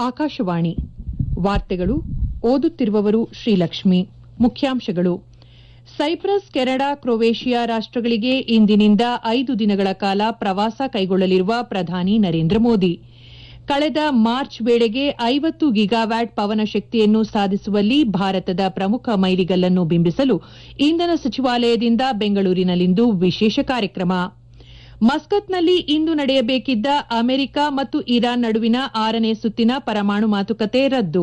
ಆಕಾಶವಾಣಿ ವಾರ್ತೆಗಳು ಓದುತ್ತಿರುವವರು ಶ್ರೀಲಕ್ಷ್ಮಿ ಮುಖ್ಯಾಂಶಗಳು ಸೈಪ್ರಸ್ ಕೆನಡಾ ಕ್ರೊವೇಷಿಯಾ ರಾಷ್ಟಗಳಿಗೆ ಇಂದಿನಿಂದ ಐದು ದಿನಗಳ ಕಾಲ ಪ್ರವಾಸ ಕೈಗೊಳ್ಳಲಿರುವ ಪ್ರಧಾನಿ ನರೇಂದ್ರ ಮೋದಿ ಕಳೆದ ಮಾರ್ಚ್ ವೇಳೆಗೆ ಐವತ್ತು ಗಿಗಾವ್ಯಾಟ್ ಪವನ ಶಕ್ತಿಯನ್ನು ಸಾಧಿಸುವಲ್ಲಿ ಭಾರತದ ಪ್ರಮುಖ ಮೈಲಿಗಲ್ಲನ್ನು ಬಿಂಬಿಸಲು ಇಂಧನ ಸಚಿವಾಲಯದಿಂದ ಬೆಂಗಳೂರಿನಲ್ಲಿಂದು ವಿಶೇಷ ಕಾರ್ಯಕ್ರಮ ಮಸ್ಕತ್ನಲ್ಲಿ ಇಂದು ನಡೆಯಬೇಕಿದ್ದ ಅಮೆರಿಕ ಮತ್ತು ಇರಾನ್ ನಡುವಿನ ಆರನೇ ಸುತ್ತಿನ ಪರಮಾಣು ಮಾತುಕತೆ ರದ್ದು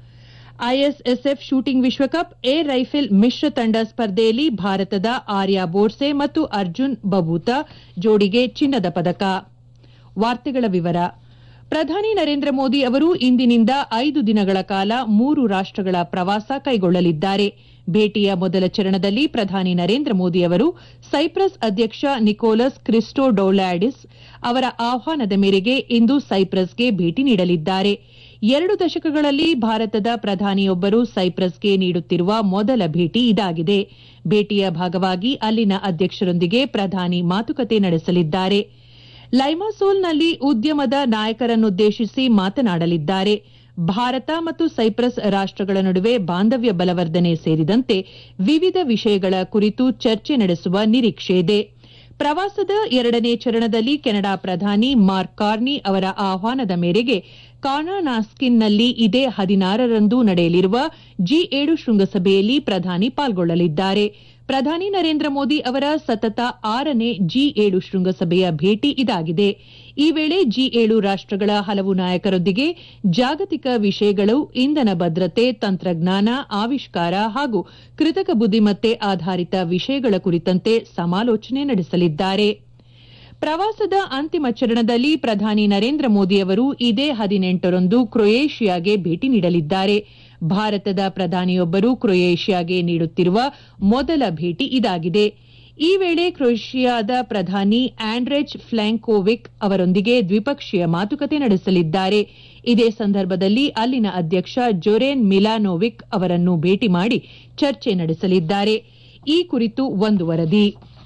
ಐಎಸ್ಎಸ್ಎಫ್ ಶೂಟಿಂಗ್ ವಿಶ್ವಕಪ್ ಏರ್ ರೈಫಲ್ ಮಿಶ್ರ ತಂಡ ಸ್ಪರ್ಧೆಯಲ್ಲಿ ಭಾರತದ ಆರ್ಯ ಬೋರ್ಸೆ ಮತ್ತು ಅರ್ಜುನ್ ಬಬೂತಾ ಜೋಡಿಗೆ ಚಿನ್ನದ ಪದಕ ವಾರ್ತೆಗಳ ವಿವರ ಪ್ರಧಾನಿ ನರೇಂದ್ರ ಮೋದಿ ಅವರು ಇಂದಿನಿಂದ ಐದು ದಿನಗಳ ಕಾಲ ಮೂರು ರಾಷ್ಟಗಳ ಪ್ರವಾಸ ಕೈಗೊಳ್ಳಲಿದ್ದಾರೆ ಭೇಟಿಯ ಮೊದಲ ಚರಣದಲ್ಲಿ ಪ್ರಧಾನಿ ನರೇಂದ್ರ ಮೋದಿ ಅವರು ಸೈಪ್ರಸ್ ಅಧ್ಯಕ್ಷ ನಿಕೋಲಸ್ ಕ್ರಿಸ್ಟೋಡೌಲ್ಯಾಡಿಸ್ ಅವರ ಆಹ್ವಾನದ ಮೇರೆಗೆ ಇಂದು ಸೈಪ್ರಸ್ಗೆ ಭೇಟಿ ನೀಡಲಿದ್ದಾರೆ ಎರಡು ದಶಕಗಳಲ್ಲಿ ಭಾರತದ ಪ್ರಧಾನಿಯೊಬ್ಬರು ಸೈಪ್ರಸ್ಗೆ ನೀಡುತ್ತಿರುವ ಮೊದಲ ಭೇಟಿ ಇದಾಗಿದೆ ಭೇಟಿಯ ಭಾಗವಾಗಿ ಅಲ್ಲಿನ ಅಧ್ಯಕ್ಷರೊಂದಿಗೆ ಪ್ರಧಾನಿ ಮಾತುಕತೆ ನಡೆಸಲಿದ್ದಾರೆ ಲೈಮಾಸೋಲ್ನಲ್ಲಿ ಉದ್ಯಮದ ನಾಯಕರನ್ನುದ್ದೇಶಿಸಿ ಮಾತನಾಡಲಿದ್ದಾರೆ ಭಾರತ ಮತ್ತು ಸೈಪ್ರಸ್ ರಾಷ್ಟಗಳ ನಡುವೆ ಬಾಂಧವ್ಯ ಬಲವರ್ಧನೆ ಸೇರಿದಂತೆ ವಿವಿಧ ವಿಷಯಗಳ ಕುರಿತು ಚರ್ಚೆ ನಡೆಸುವ ನಿರೀಕ್ಷೆಯಿದೆ ಪ್ರವಾಸದ ಎರಡನೇ ಚರಣದಲ್ಲಿ ಕೆನಡಾ ಪ್ರಧಾನಿ ಮಾರ್ಕ್ ಕಾರ್ನಿ ಅವರ ಆಹ್ವಾನದ ಮೇರೆಗೆ ಕಾನಾನಾಸ್ಕಿನ್ನಲ್ಲಿ ಇದೇ ಹದಿನಾರರಂದು ನಡೆಯಲಿರುವ ಜಿ ಏಳು ಶೃಂಗಸಭೆಯಲ್ಲಿ ಪ್ರಧಾನಿ ಪಾಲ್ಗೊಳ್ಳಲಿದ್ದಾರೆ ಪ್ರಧಾನಿ ನರೇಂದ್ರ ಮೋದಿ ಅವರ ಸತತ ಆರನೇ ಜಿ ಏಳು ಶೃಂಗಸಭೆಯ ಭೇಟಿ ಇದಾಗಿದೆ ಈ ವೇಳೆ ಜಿ ಏಳು ರಾಷ್ಟಗಳ ಹಲವು ನಾಯಕರೊಂದಿಗೆ ಜಾಗತಿಕ ವಿಷಯಗಳು ಇಂಧನ ಭದ್ರತೆ ತಂತ್ರಜ್ಞಾನ ಆವಿಷ್ಕಾರ ಹಾಗೂ ಕೃತಕ ಬುದ್ದಿಮತ್ತೆ ಆಧಾರಿತ ವಿಷಯಗಳ ಕುರಿತಂತೆ ಸಮಾಲೋಚನೆ ನಡೆಸಲಿದ್ದಾರೆ ಪ್ರವಾಸದ ಅಂತಿಮ ಚರಣದಲ್ಲಿ ಪ್ರಧಾನಿ ನರೇಂದ್ರ ಮೋದಿ ಅವರು ಇದೇ ಹದಿನೆಂಟರಂದು ಕ್ರೊಯೇಷಿಯಾಗೆ ಭೇಟಿ ನೀಡಲಿದ್ದಾರೆ ಭಾರತದ ಪ್ರಧಾನಿಯೊಬ್ಬರು ಕ್ರೊಯೇಷಿಯಾಗೆ ನೀಡುತ್ತಿರುವ ಮೊದಲ ಭೇಟಿ ಇದಾಗಿದೆ ಈ ವೇಳೆ ಕ್ರೊಯೇಷಿಯಾದ ಪ್ರಧಾನಿ ಆಂಡ್ರೆಜ್ ಫ್ಲಾಂಕೋವಿಕ್ ಅವರೊಂದಿಗೆ ದ್ವಿಪಕ್ಷೀಯ ಮಾತುಕತೆ ನಡೆಸಲಿದ್ದಾರೆ ಇದೇ ಸಂದರ್ಭದಲ್ಲಿ ಅಲ್ಲಿನ ಅಧ್ಯಕ್ಷ ಜೊರೇನ್ ಮಿಲಾನೋವಿಕ್ ಅವರನ್ನು ಭೇಟಿ ಮಾಡಿ ಚರ್ಚೆ ನಡೆಸಲಿದ್ದಾರೆ ಈ ಕುರಿತು ಒಂದು ವರದಿ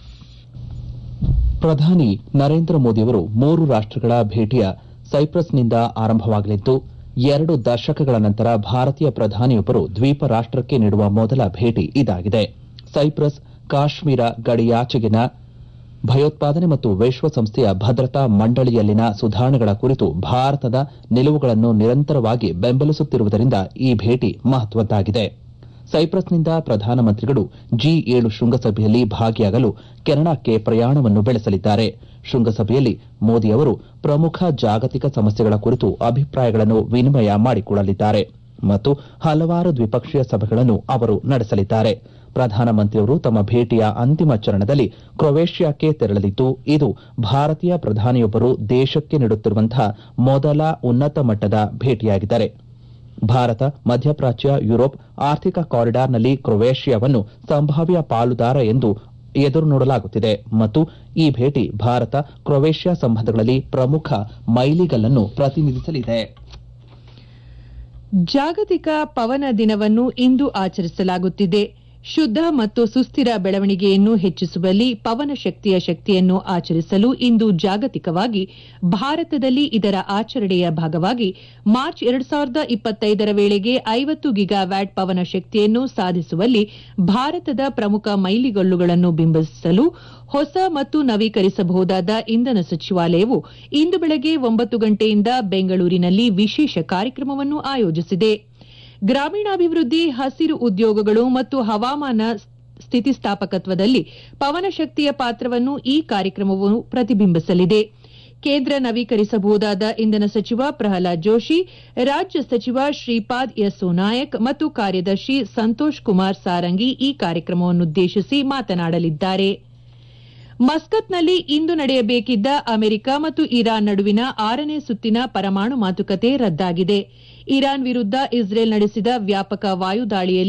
ಪ್ರಧಾನಿ ನರೇಂದ್ರ ಮೋದಿಯವರು ಮೂರು ರಾಷ್ಟಗಳ ಭೇಟಿಯ ಸೈಪ್ರಸ್ನಿಂದ ಆರಂಭವಾಗಲಿದ್ದು ಎರಡು ದಶಕಗಳ ನಂತರ ಭಾರತೀಯ ಪ್ರಧಾನಿಯೊಬ್ಬರು ದ್ವೀಪ ರಾಷ್ಟಕ್ಕೆ ನೀಡುವ ಮೊದಲ ಭೇಟಿ ಇದಾಗಿದೆ ಸೈಪ್ರಸ್ ಕಾಶ್ಮೀರ ಗಡಿಯಾಚೆಗಿನ ಭಯೋತ್ಪಾದನೆ ಮತ್ತು ವಿಶ್ವಸಂಸ್ಥೆಯ ಭದ್ರತಾ ಮಂಡಳಿಯಲ್ಲಿನ ಸುಧಾರಣೆಗಳ ಕುರಿತು ಭಾರತದ ನಿಲುವುಗಳನ್ನು ನಿರಂತರವಾಗಿ ಬೆಂಬಲಿಸುತ್ತಿರುವುದರಿಂದ ಈ ಭೇಟಿ ಮಹತ್ವದ್ದಾಗಿದೆ ಸೈಪ್ರಸ್ನಿಂದ ಪ್ರಧಾನಮಂತ್ರಿಗಳು ಜಿ ಏಳು ಶೃಂಗಸಭೆಯಲ್ಲಿ ಭಾಗಿಯಾಗಲು ಕೆನಡಾಕ್ಕೆ ಪ್ರಯಾಣವನ್ನು ಬೆಳೆಸಲಿದ್ದಾರೆ ಶೃಂಗಸಭೆಯಲ್ಲಿ ಮೋದಿ ಅವರು ಪ್ರಮುಖ ಜಾಗತಿಕ ಸಮಸ್ಯೆಗಳ ಕುರಿತು ಅಭಿಪ್ರಾಯಗಳನ್ನು ವಿನಿಮಯ ಮಾಡಿಕೊಳ್ಳಲಿದ್ದಾರೆ ಮತ್ತು ಹಲವಾರು ದ್ವಿಪಕ್ಷೀಯ ಸಭೆಗಳನ್ನು ಅವರು ನಡೆಸಲಿದ್ದಾರೆ ಪ್ರಧಾನಮಂತ್ರಿಯವರು ತಮ್ಮ ಭೇಟಿಯ ಅಂತಿಮ ಚರಣದಲ್ಲಿ ಕ್ರೊವೇಷಿಯಾಕ್ಕೆ ತೆರಳಲಿದ್ದು ಇದು ಭಾರತೀಯ ಪ್ರಧಾನಿಯೊಬ್ಬರು ದೇಶಕ್ಕೆ ನೀಡುತ್ತಿರುವಂತಹ ಮೊದಲ ಉನ್ನತ ಮಟ್ಟದ ಭೇಟಿಯಾಗಿದ್ದಾರೆ ಭಾರತ ಮಧ್ಯಪ್ರಾಚ್ಯ ಯುರೋಪ್ ಆರ್ಥಿಕ ಕಾರಿಡಾರ್ನಲ್ಲಿ ಕ್ರೊವೇಷಿಯಾವನ್ನು ಸಂಭಾವ್ಯ ಪಾಲುದಾರ ಎಂದು ಎದುರು ನೋಡಲಾಗುತ್ತಿದೆ ಮತ್ತು ಈ ಭೇಟಿ ಭಾರತ ಕ್ರೊವೇಷಿಯಾ ಸಂಬಂಧಗಳಲ್ಲಿ ಪ್ರಮುಖ ಮೈಲಿಗಲ್ಲನ್ನು ಪ್ರತಿನಿಧಿಸಲಿದೆ ಜಾಗತಿಕ ಪವನ ದಿನವನ್ನು ಇಂದು ಆಚರಿಸಲಾಗುತ್ತಿದೆ ಶುದ್ದ ಮತ್ತು ಸುಸ್ಥಿರ ಬೆಳವಣಿಗೆಯನ್ನು ಹೆಚ್ಚಿಸುವಲ್ಲಿ ಪವನ ಶಕ್ತಿಯ ಶಕ್ತಿಯನ್ನು ಆಚರಿಸಲು ಇಂದು ಜಾಗತಿಕವಾಗಿ ಭಾರತದಲ್ಲಿ ಇದರ ಆಚರಣೆಯ ಭಾಗವಾಗಿ ಮಾರ್ಚ್ ಎರಡು ಸಾವಿರದ ಇಪ್ಪತ್ತೈದರ ವೇಳೆಗೆ ಐವತ್ತು ಗಿಗಾವ್ಯಾಟ್ ಪವನ ಶಕ್ತಿಯನ್ನು ಸಾಧಿಸುವಲ್ಲಿ ಭಾರತದ ಪ್ರಮುಖ ಮೈಲಿಗಲ್ಲುಗಳನ್ನು ಬಿಂಬಿಸಲು ಹೊಸ ಮತ್ತು ನವೀಕರಿಸಬಹುದಾದ ಇಂಧನ ಸಚಿವಾಲಯವು ಇಂದು ಬೆಳಗ್ಗೆ ಒಂಬತ್ತು ಗಂಟೆಯಿಂದ ಬೆಂಗಳೂರಿನಲ್ಲಿ ವಿಶೇಷ ಕಾರ್ಯಕ್ರಮವನ್ನು ಆಯೋಜಿಸಿದೆ ಗ್ರಾಮೀಣಾಭಿವೃದ್ಧಿ ಹಸಿರು ಉದ್ಯೋಗಗಳು ಮತ್ತು ಹವಾಮಾನ ಸ್ಥಿತಿಸ್ಥಾಪಕತ್ವದಲ್ಲಿ ಪವನ ಶಕ್ತಿಯ ಪಾತ್ರವನ್ನು ಈ ಕಾರ್ಯಕ್ರಮವು ಪ್ರತಿಬಿಂಬಿಸಲಿದೆ ಕೇಂದ್ರ ನವೀಕರಿಸಬಹುದಾದ ಇಂಧನ ಸಚಿವ ಪ್ರಹ್ಲಾದ್ ಜೋಶಿ ರಾಜ್ಯ ಸಚಿವ ಶ್ರೀಪಾದ್ ಯಸ್ಸೋ ನಾಯಕ್ ಮತ್ತು ಕಾರ್ಯದರ್ಶಿ ಸಂತೋಷ್ ಕುಮಾರ್ ಸಾರಂಗಿ ಈ ಕಾರ್ಯಕ್ರಮವನ್ನುದ್ದೇಶಿಸಿ ಮಾತನಾಡಲಿದ್ದಾರೆ ಮಸ್ಕತ್ನಲ್ಲಿ ಇಂದು ನಡೆಯಬೇಕಿದ್ದ ಅಮೆರಿಕ ಮತ್ತು ಇರಾನ್ ನಡುವಿನ ಆರನೇ ಸುತ್ತಿನ ಪರಮಾಣು ಮಾತುಕತೆ ರದ್ದಾಗಿದೆ ಇರಾನ್ ವಿರುದ್ದ ಇಸ್ರೇಲ್ ನಡೆಸಿದ ವ್ಯಾಪಕ ವಾಯುದಾಳಿಯಲ್ಲಿ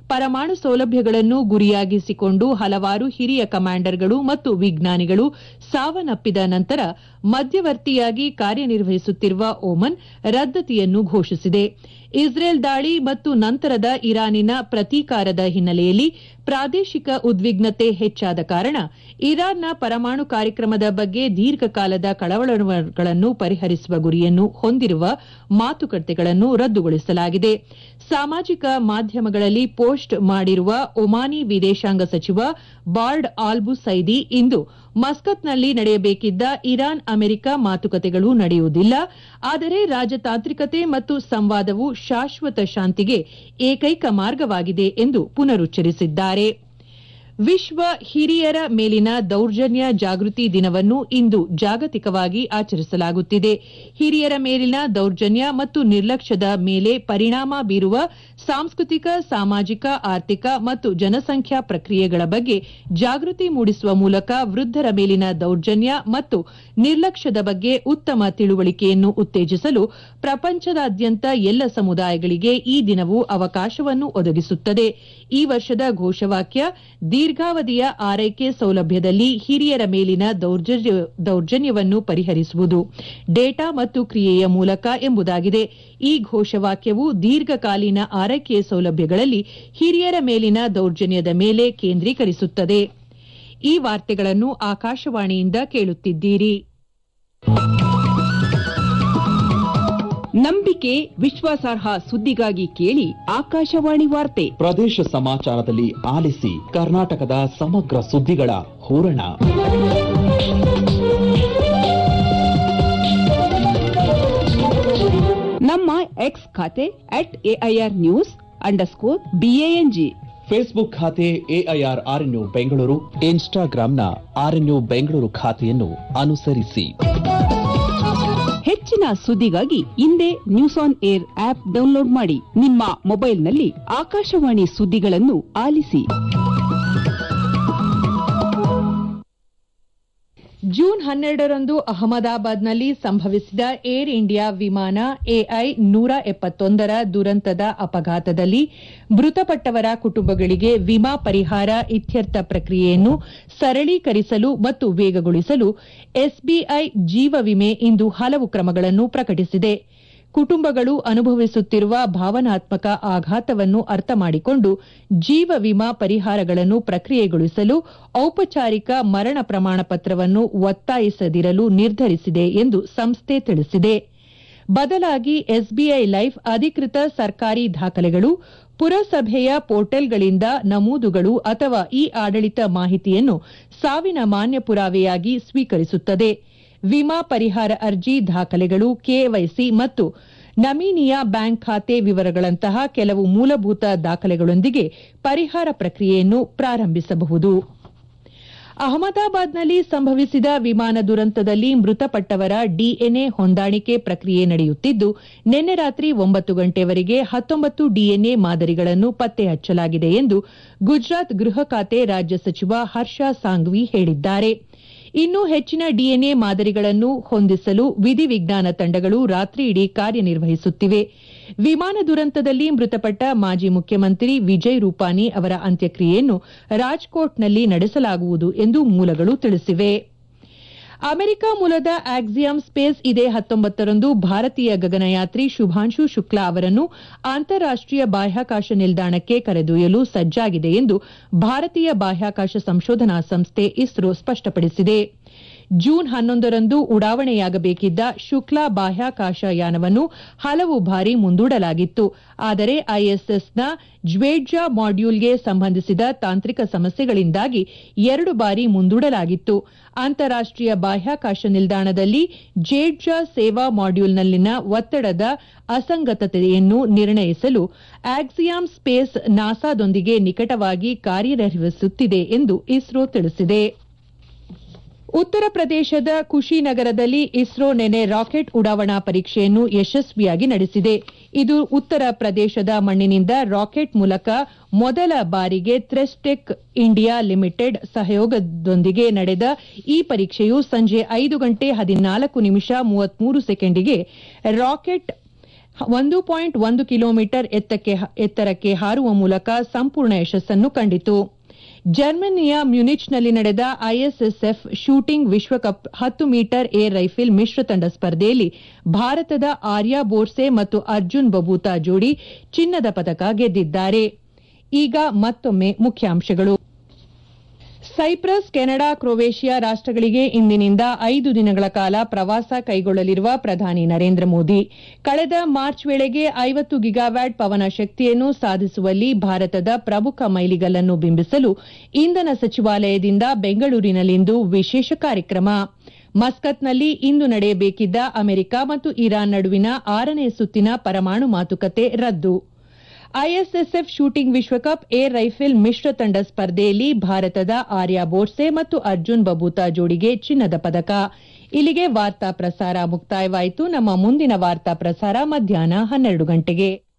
ಪರಮಾಣು ಸೌಲಭ್ಯಗಳನ್ನು ಗುರಿಯಾಗಿಸಿಕೊಂಡು ಹಲವಾರು ಹಿರಿಯ ಕಮಾಂಡರ್ಗಳು ಮತ್ತು ವಿಜ್ಞಾನಿಗಳು ಸಾವನ್ನಪ್ಪಿದ ನಂತರ ಮಧ್ಯವರ್ತಿಯಾಗಿ ಕಾರ್ಯನಿರ್ವಹಿಸುತ್ತಿರುವ ಓಮನ್ ರದ್ದತಿಯನ್ನು ಘೋಷಿಸಿದೆ ಇಸ್ರೇಲ್ ದಾಳಿ ಮತ್ತು ನಂತರದ ಇರಾನಿನ ಪ್ರತೀಕಾರದ ಹಿನ್ನೆಲೆಯಲ್ಲಿ ಪ್ರಾದೇಶಿಕ ಉದ್ವಿಗ್ನತೆ ಹೆಚ್ಚಾದ ಕಾರಣ ಇರಾನ್ನ ಪರಮಾಣು ಕಾರ್ಯಕ್ರಮದ ಬಗ್ಗೆ ದೀರ್ಘಕಾಲದ ಕಳವಳಗಳನ್ನು ಪರಿಹರಿಸುವ ಗುರಿಯನ್ನು ಹೊಂದಿರುವ ಮಾತುಕತೆಗಳನ್ನು ರದ್ದುಗೊಳಿಸಲಾಗಿದೆ ಸಾಮಾಜಿಕ ಮಾಧ್ಯಮಗಳಲ್ಲಿ ಪೋಸ್ಟ್ ಮಾಡಿರುವ ಒಮಾನಿ ವಿದೇಶಾಂಗ ಸಚಿವ ಬಾರ್ಡ್ ಆಲ್ಬು ಸೈದಿ ಇಂದು ಮಸ್ಕತ್ನಲ್ಲಿ ನಡೆಯಬೇಕಿದ್ದ ಇರಾನ್ ಅಮೆರಿಕ ಮಾತುಕತೆಗಳು ನಡೆಯುವುದಿಲ್ಲ ಆದರೆ ರಾಜತಾಂತ್ರಿಕತೆ ಮತ್ತು ಸಂವಾದವು ಶಾಶ್ವತ ಶಾಂತಿಗೆ ಏಕೈಕ ಮಾರ್ಗವಾಗಿದೆ ಎಂದು ಪುನರುಚ್ಚರಿಸಿದ್ದಾರೆ ವಿಶ್ವ ಹಿರಿಯರ ಮೇಲಿನ ದೌರ್ಜನ್ಯ ಜಾಗೃತಿ ದಿನವನ್ನು ಇಂದು ಜಾಗತಿಕವಾಗಿ ಆಚರಿಸಲಾಗುತ್ತಿದೆ ಹಿರಿಯರ ಮೇಲಿನ ದೌರ್ಜನ್ಯ ಮತ್ತು ನಿರ್ಲಕ್ಷ್ಯದ ಮೇಲೆ ಪರಿಣಾಮ ಬೀರುವ ಸಾಂಸ್ಕೃತಿಕ ಸಾಮಾಜಿಕ ಆರ್ಥಿಕ ಮತ್ತು ಜನಸಂಖ್ಯಾ ಪ್ರಕ್ರಿಯೆಗಳ ಬಗ್ಗೆ ಜಾಗೃತಿ ಮೂಡಿಸುವ ಮೂಲಕ ವೃದ್ದರ ಮೇಲಿನ ದೌರ್ಜನ್ಯ ಮತ್ತು ನಿರ್ಲಕ್ಷ್ಯದ ಬಗ್ಗೆ ಉತ್ತಮ ತಿಳುವಳಿಕೆಯನ್ನು ಉತ್ತೇಜಿಸಲು ಪ್ರಪಂಚದಾದ್ಯಂತ ಎಲ್ಲ ಸಮುದಾಯಗಳಿಗೆ ಈ ದಿನವು ಅವಕಾಶವನ್ನು ಒದಗಿಸುತ್ತದೆ ಈ ವರ್ಷದ ಘೋಷವಾಕ್ಯ ದೀರ್ಘಾವಧಿಯ ಆರೈಕೆ ಸೌಲಭ್ಯದಲ್ಲಿ ಹಿರಿಯರ ಮೇಲಿನ ದೌರ್ಜನ್ಯವನ್ನು ಪರಿಹರಿಸುವುದು ಡೇಟಾ ಮತ್ತು ಕ್ರಿಯೆಯ ಮೂಲಕ ಎಂಬುದಾಗಿದೆ ಈ ಘೋಷವಾಕ್ಯವು ದೀರ್ಘಕಾಲೀನ ಆರೈಕೆಯ ಸೌಲಭ್ಯಗಳಲ್ಲಿ ಹಿರಿಯರ ಮೇಲಿನ ದೌರ್ಜನ್ಯದ ಮೇಲೆ ಕೇಂದ್ರೀಕರಿಸುತ್ತದೆ ಈ ವಾರ್ತೆಗಳನ್ನು ಆಕಾಶವಾಣಿಯಿಂದ ಕೇಳುತ್ತಿದ್ದೀರಿ ನಂಬಿಕೆ ವಿಶ್ವಾಸಾರ್ಹ ಸುದ್ದಿಗಾಗಿ ಕೇಳಿ ಆಕಾಶವಾಣಿ ವಾರ್ತೆ ಪ್ರದೇಶ ಸಮಾಚಾರದಲ್ಲಿ ಆಲಿಸಿ ಕರ್ನಾಟಕದ ಸಮಗ್ರ ಸುದ್ದಿಗಳ ಹೂರಣ ನಮ್ಮ ಎಕ್ಸ್ ಖಾತೆ at AIR news underscore BANG Facebook ಖಾತೆ ಎಐಆರ್ ಆರ್ಎನ್ಯು ಬೆಂಗಳೂರು ಇನ್ಸ್ಟಾಗ್ರಾಂನ ಆರ್ಎನ್ಯು ಬೆಂಗಳೂರು ಖಾತೆಯನ್ನು ಅನುಸರಿಸಿ ಹೆಚ್ಚಿನ ಸುದ್ದಿಗಾಗಿ ಹಿಂದೆ news on air app download ಮಾಡಿ ನಿಮ್ಮ ಮೊಬೈಲ್ನಲ್ಲಿ ಆಕಾಶವಾಣಿ ಸುದ್ದಿಗಳನ್ನು ಆಲಿಸಿ ಜೂನ್ ಹನ್ನೆರಡರಂದು ಅಹಮದಾಬಾದ್ನಲ್ಲಿ ಸಂಭವಿಸಿದ ಏರ್ ಇಂಡಿಯಾ ವಿಮಾನ ಎಐ ನೂರ ಎಪ್ಪತ್ತೊಂದರ ದುರಂತದ ಅಪಘಾತದಲ್ಲಿ ಮೃತಪಟ್ಟವರ ಕುಟುಂಬಗಳಿಗೆ ವಿಮಾ ಪರಿಹಾರ ಇತ್ಯರ್ಥ ಪ್ರಕ್ರಿಯೆಯನ್ನು ಸರಳೀಕರಿಸಲು ಮತ್ತು ವೇಗಗೊಳಿಸಲು ಎಸ್ಬಿಐ ಜೀವ ವಿಮೆ ಇಂದು ಹಲವು ಕ್ರಮಗಳನ್ನು ಪ್ರಕಟಿಸಿದೆ ಕುಟುಂಬಗಳು ಅನುಭವಿಸುತ್ತಿರುವ ಭಾವನಾತ್ಮಕ ಆಘಾತವನ್ನು ಅರ್ಥ ಮಾಡಿಕೊಂಡು ಜೀವ ವಿಮಾ ಪರಿಹಾರಗಳನ್ನು ಪ್ರಕ್ರಿಯೆಗೊಳಿಸಲು ಔಪಚಾರಿಕ ಮರಣ ಪ್ರಮಾಣ ಪತ್ರವನ್ನು ಒತ್ತಾಯಿಸದಿರಲು ನಿರ್ಧರಿಸಿದೆ ಎಂದು ಸಂಸ್ಥೆ ತಿಳಿಸಿದೆ ಬದಲಾಗಿ ಎಸ್ಬಿಐ ಲೈಫ್ ಅಧಿಕೃತ ಸರ್ಕಾರಿ ದಾಖಲೆಗಳು ಪುರಸಭೆಯ ಪೋರ್ಟಲ್ಗಳಿಂದ ನಮೂದುಗಳು ಅಥವಾ ಇ ಆಡಳಿತ ಮಾಹಿತಿಯನ್ನು ಸಾವಿನ ಮಾನ್ಯ ಪುರಾವೆಯಾಗಿ ಸ್ವೀಕರಿಸುತ್ತದೆ ವಿಮಾ ಪರಿಹಾರ ಅರ್ಜಿ ದಾಖಲೆಗಳು ಕೆವೈಸಿ ಮತ್ತು ನಮೀನಿಯ ಬ್ಯಾಂಕ್ ಖಾತೆ ವಿವರಗಳಂತಹ ಕೆಲವು ಮೂಲಭೂತ ದಾಖಲೆಗಳೊಂದಿಗೆ ಪರಿಹಾರ ಪ್ರಕ್ರಿಯೆಯನ್ನು ಪ್ರಾರಂಭಿಸಬಹುದು ಅಹಮದಾಬಾದ್ನಲ್ಲಿ ಸಂಭವಿಸಿದ ವಿಮಾನ ದುರಂತದಲ್ಲಿ ಮೃತಪಟ್ಟವರ ಡಿಎನ್ಎ ಹೊಂದಾಣಿಕೆ ಪ್ರಕ್ರಿಯೆ ನಡೆಯುತ್ತಿದ್ದು ನಿನ್ನೆ ರಾತ್ರಿ ಒಂಬತ್ತು ಗಂಟೆವರೆಗೆ ಹತ್ತೊಂಬತ್ತು ಡಿಎನ್ಎ ಮಾದರಿಗಳನ್ನು ಪತ್ತೆ ಹಚ್ಚಲಾಗಿದೆ ಎಂದು ಗುಜರಾತ್ ಗೃಹ ಖಾತೆ ರಾಜ್ಯ ಸಚಿವ ಹರ್ಷ ಸಾಂಘ್ವಿ ಹೇಳಿದ್ದಾರೆ ಇನ್ನೂ ಹೆಚ್ಚಿನ ಡಿಎನ್ಎ ಮಾದರಿಗಳನ್ನು ಹೊಂದಿಸಲು ವಿಧಿವಿಜ್ಞಾನ ತಂಡಗಳು ರಾತ್ರಿಯಿಡೀ ಕಾರ್ಯನಿರ್ವಹಿಸುತ್ತಿವೆ ವಿಮಾನ ದುರಂತದಲ್ಲಿ ಮೃತಪಟ್ಟ ಮಾಜಿ ಮುಖ್ಯಮಂತ್ರಿ ವಿಜಯ್ ರೂಪಾನಿ ಅವರ ಅಂತ್ಯಕ್ರಿಯೆಯನ್ನು ರಾಜ್ಕೋಟ್ನಲ್ಲಿ ನಡೆಸಲಾಗುವುದು ಎಂದು ಮೂಲಗಳು ತಿಳಿಸಿವೆ ಅಮೆರಿಕ ಮೂಲದ ಆಕ್ಸಿಯಾಮ್ ಸ್ಪೇಸ್ ಇದೇ ಹತ್ತೊಂಬತ್ತರಂದು ಭಾರತೀಯ ಗಗನಯಾತ್ರಿ ಶುಭಾಂಶು ಶುಕ್ಲಾ ಅವರನ್ನು ಅಂತಾರಾಷ್ಟೀಯ ಬಾಹ್ಯಾಕಾಶ ನಿಲ್ದಾಣಕ್ಕೆ ಕರೆದೊಯ್ಯಲು ಸಜ್ಜಾಗಿದೆ ಎಂದು ಭಾರತೀಯ ಬಾಹ್ಯಾಕಾಶ ಸಂಶೋಧನಾ ಸಂಸ್ಥೆ ಇಸ್ರೋ ಸ್ಪಷ್ಟಪಡಿಸಿದೆ ಜೂನ್ ಹನ್ನೊಂದರಂದು ಉಡಾವಣೆಯಾಗಬೇಕಿದ್ದ ಶುಕ್ಲಾ ಬಾಹ್ಯಾಕಾಶ ಯಾನವನ್ನು ಹಲವು ಬಾರಿ ಮುಂದೂಡಲಾಗಿತ್ತು ಆದರೆ ಐಎಸ್ಎಸ್ನ ಜ್ವೇಡ್ಜಾ ಮಾಡ್ಯೂಲ್ಗೆ ಸಂಬಂಧಿಸಿದ ತಾಂತ್ರಿಕ ಸಮಸ್ಯೆಗಳಿಂದಾಗಿ ಎರಡು ಬಾರಿ ಮುಂದೂಡಲಾಗಿತ್ತು ಅಂತಾರಾಷ್ಟೀಯ ಬಾಹ್ಯಾಕಾಶ ನಿಲ್ದಾಣದಲ್ಲಿ ಜೇಡ್ಜಾ ಸೇವಾ ಮಾಡ್ಯೂಲ್ನಲ್ಲಿನ ಒತ್ತಡದ ಅಸಂಗತತೆಯನ್ನು ನಿರ್ಣಯಿಸಲು ಆಕ್ಸಿಯಾಮ್ ಸ್ಪೇಸ್ ನಾಸಾದೊಂದಿಗೆ ನಿಕಟವಾಗಿ ಕಾರ್ಯನಿರ್ವಹಿಸುತ್ತಿದೆ ಎಂದು ಇಸ್ರೋ ತಿಳಿಸಿದೆ ಉತ್ತರ ಪ್ರದೇಶದ ಕುಶಿನಗರದಲ್ಲಿ ಇಸ್ರೋ ನಿನ್ನೆ ರಾಕೆಟ್ ಉಡಾವಣಾ ಪರೀಕ್ಷೆಯನ್ನು ಯಶಸ್ವಿಯಾಗಿ ನಡೆಸಿದೆ ಇದು ಉತ್ತರ ಪ್ರದೇಶದ ಮಣ್ಣಿನಿಂದ ರಾಕೆಟ್ ಮೂಲಕ ಮೊದಲ ಬಾರಿಗೆ ಥ್ರೆಸ್ಟೆಕ್ ಇಂಡಿಯಾ ಲಿಮಿಟೆಡ್ ಸಹಯೋಗದೊಂದಿಗೆ ನಡೆದ ಈ ಪರೀಕ್ಷೆಯು ಸಂಜೆ ಐದು ಗಂಟೆ ಹದಿನಾಲ್ಕು ನಿಮಿಷ ಮೂವತ್ಮೂರು ಸೆಕೆಂಡಿಗೆ ರಾಕೆಟ್ ಒಂದು ಪಾಯಿಂಟ್ ಒಂದು ಕಿಲೋಮೀಟರ್ ಎತ್ತರಕ್ಕೆ ಹಾರುವ ಮೂಲಕ ಸಂಪೂರ್ಣ ಯಶಸ್ಸನ್ನು ಕಂಡಿತು ಜರ್ಮನಿಯ ಮ್ಯುನಿಚ್ನಲ್ಲಿ ನಡೆದ ಐಎಸ್ಎಸ್ಎಫ್ ಶೂಟಿಂಗ್ ವಿಶ್ವಕಪ್ ಹತ್ತು ಮೀಟರ್ ಏರ್ ರೈಫಲ್ ಮಿಶ್ರ ತಂಡ ಸ್ಪರ್ಧೆಯಲ್ಲಿ ಭಾರತದ ಆರ್ಯ ಬೋರ್ಸೆ ಮತ್ತು ಅರ್ಜುನ್ ಬಬೂತಾ ಜೋಡಿ ಚಿನ್ನದ ಪದಕ ಗೆದ್ದಿದ್ದಾರೆ ಈಗ ಮತ್ತೊಮ್ಮೆ ಮುಖ್ಯಾಂಶಗಳು ಸೈಪ್ರಸ್ ಕೆನಡಾ ಕ್ರೊವೇಷಿಯಾ ರಾಷ್ಟಗಳಿಗೆ ಇಂದಿನಿಂದ ಐದು ದಿನಗಳ ಕಾಲ ಪ್ರವಾಸ ಕೈಗೊಳ್ಳಲಿರುವ ಪ್ರಧಾನಿ ನರೇಂದ್ರ ಮೋದಿ ಕಳೆದ ಮಾರ್ಚ್ ವೇಳೆಗೆ ಐವತ್ತು ಗಿಗಾವ್ಯಾಟ್ ಪವನ ಶಕ್ತಿಯನ್ನು ಸಾಧಿಸುವಲ್ಲಿ ಭಾರತದ ಪ್ರಮುಖ ಮೈಲಿಗಲ್ಲನ್ನು ಬಿಂಬಿಸಲು ಇಂಧನ ಸಚಿವಾಲಯದಿಂದ ಬೆಂಗಳೂರಿನಲ್ಲಿಂದು ವಿಶೇಷ ಕಾರ್ಯಕ್ರಮ ಮಸ್ಕತ್ನಲ್ಲಿ ಇಂದು ನಡೆಯಬೇಕಿದ್ದ ಅಮೆರಿಕ ಮತ್ತು ಇರಾನ್ ನಡುವಿನ ಆರನೇ ಸುತ್ತಿನ ಪರಮಾಣು ಮಾತುಕತೆ ರದ್ದು ಐಎಸ್ಎಸ್ಎಫ್ ಶೂಟಿಂಗ್ ವಿಶ್ವಕಪ್ ಏರ್ ರೈಫಲ್ ಮಿಶ್ರ ತಂಡ ಸ್ಪರ್ಧೆಯಲ್ಲಿ ಭಾರತದ ಆರ್ಯ ಬೋರ್ಸೆ ಮತ್ತು ಅರ್ಜುನ್ ಬಬೂತಾ ಜೋಡಿಗೆ ಚಿನ್ನದ ಪದಕ ಇಲ್ಲಿಗೆ ವಾರ್ತಾ ಪ್ರಸಾರ ಮುಕ್ತಾಯವಾಯಿತು ನಮ್ಮ ಮುಂದಿನ ವಾರ್ತಾ ಪ್ರಸಾರ ಮಧ್ಯಾಹ್ನ ಹನ್ನೆರಡು ಗಂಟೆಗೆ